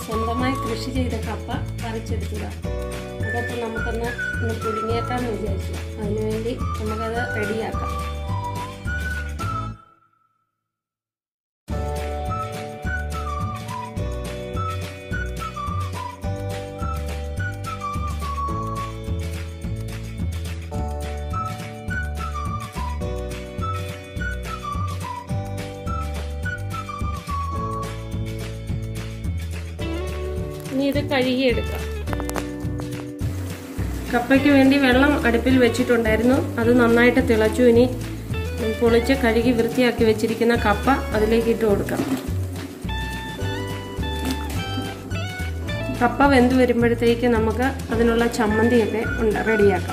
സ്വന്തമായി കൃഷി ചെയ്ത കപ്പ പറിച്ചെടുത്തതാണ് അതൊക്കെ നമുക്കൊന്ന് ഒന്ന് പുഴുങ്ങിയേക്കാന്ന് വിചാരിച്ചു അതിനുവേണ്ടി നമുക്കത് റെഡിയാക്കാം ഇനി ഇത് കഴുകിയെടുക്കാം കപ്പയ്ക്ക് വേണ്ടി വെള്ളം അടുപ്പിൽ വെച്ചിട്ടുണ്ടായിരുന്നു അത് നന്നായിട്ട് തിളച്ചു ഇനി പൊളിച്ച് കഴുകി വൃത്തിയാക്കി വെച്ചിരിക്കുന്ന കപ്പ അതിലേക്ക് ഇട്ട് കൊടുക്കാം കപ്പ വെന്ത് വരുമ്പോഴത്തേക്ക് നമുക്ക് അതിനുള്ള ചമ്മന്തിയൊക്കെ ഉണ്ട് റെഡിയാക്കാം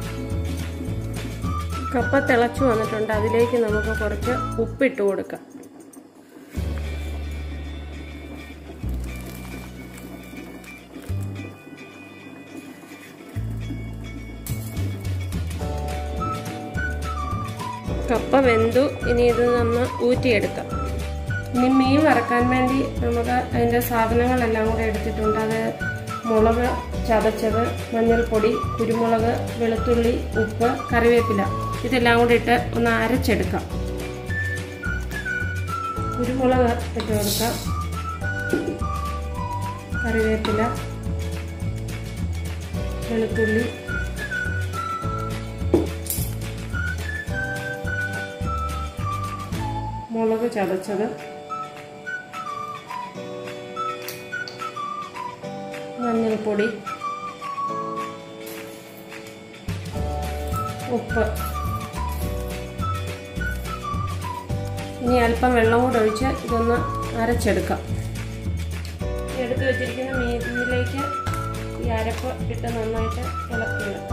കപ്പ തിളച്ചു വന്നിട്ടുണ്ട് അതിലേക്ക് നമുക്ക് കുറച്ച് ഉപ്പിട്ട് കൊടുക്കാം കപ്പ വെന്തു ഇനി ഇത് നമ്മൾ ഊറ്റിയെടുക്കാം ഇനി മീൻ വറക്കാൻ വേണ്ടി നമുക്ക് അതിൻ്റെ സാധനങ്ങളെല്ലാം കൂടെ എടുത്തിട്ടുണ്ട് അത് മുളക് ചതച്ചത് മഞ്ഞൾപ്പൊടി കുരുമുളക് വെളുത്തുള്ളി ഉപ്പ് കറിവേപ്പില ഇതെല്ലാം കൂടി ഇട്ട് ഒന്ന് അരച്ചെടുക്കാം കുരുമുളക് ഇട്ട് കൊടുക്കാം കറിവേപ്പില വെളുത്തുള്ളി മുളക് ചതച്ചത് മഞ്ഞൾപ്പൊടി ഉപ്പ് ഇനി അല്പം വെള്ളം കൂടെ ഒഴിച്ച് ഇതൊന്ന് അരച്ചെടുക്കാം എടുത്തു വെച്ചിരിക്കുന്ന മീനിലേക്ക് ഈ അരപ്പ് ഇട്ട് നന്നായിട്ട് ഇളക്കിയെടുക്കാം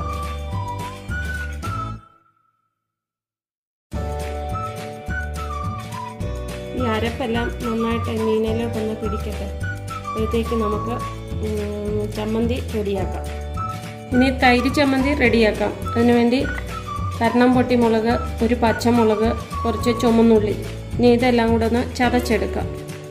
ഈ അരപ്പെല്ലാം നന്നായിട്ട് മീനിലോട്ടൊന്ന് പിടിക്കട്ടെ അപ്പോഴത്തേക്ക് നമുക്ക് ചമ്മന്തി റെഡിയാക്കാം ഇനി തൈര് ചമ്മന്തി റെഡിയാക്കാം അതിനുവേണ്ടി കരണം പൊട്ടി മുളക് ഒരു പച്ചമുളക് കുറച്ച് ചുമന്നുള്ളി ഇനി ഇതെല്ലാം കൂടെ ഒന്ന് ചതച്ചെടുക്കാം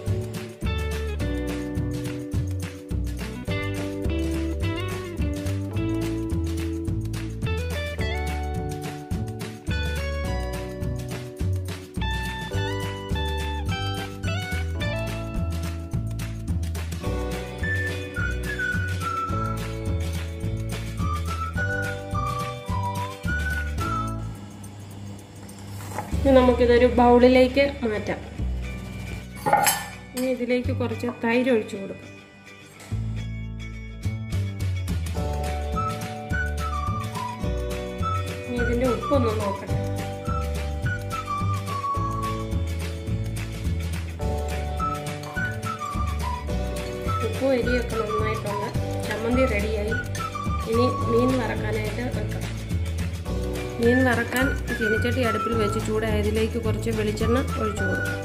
ഇനി നമുക്കിതൊരു ബൗളിലേക്ക് മാറ്റാം ഇനി ഇതിലേക്ക് കുറച്ച് തൈര് ഒഴിച്ചു കൊടുക്കാം ഇനി ഇതിന്റെ ഉപ്പൊന്ന് നോക്കട്ടെ ഉപ്പും എരിയൊക്കെ നന്നായിട്ടുണ്ട് ചമ്മന്തി റെഡിയായി ഇനി മീൻ വറക്കാനായിട്ട് വെക്കാം മീൻ വറക്കാൻ ചീനിച്ചട്ടി അടുപ്പിൽ വെച്ച് ചൂടായതിലേക്ക് കുറച്ച് വെളിച്ചെണ്ണ ഒഴിച്ചു കൊടുക്കും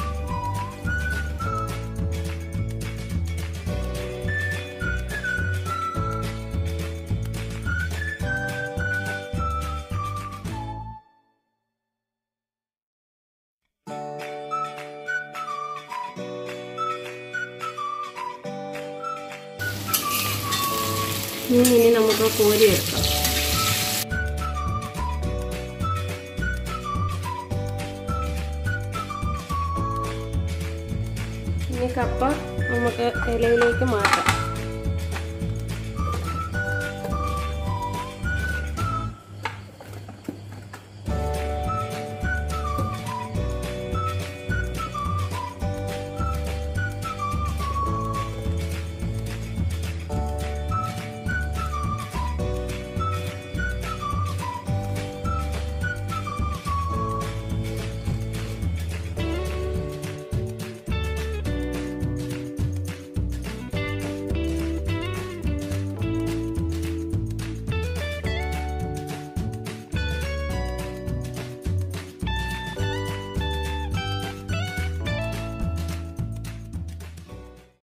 മീൻ ഇനി നമുക്ക് കോരി എടുക്കാം ഇനി കപ്പ നമുക്ക് ഇലയിലേക്ക് മാറ്റാം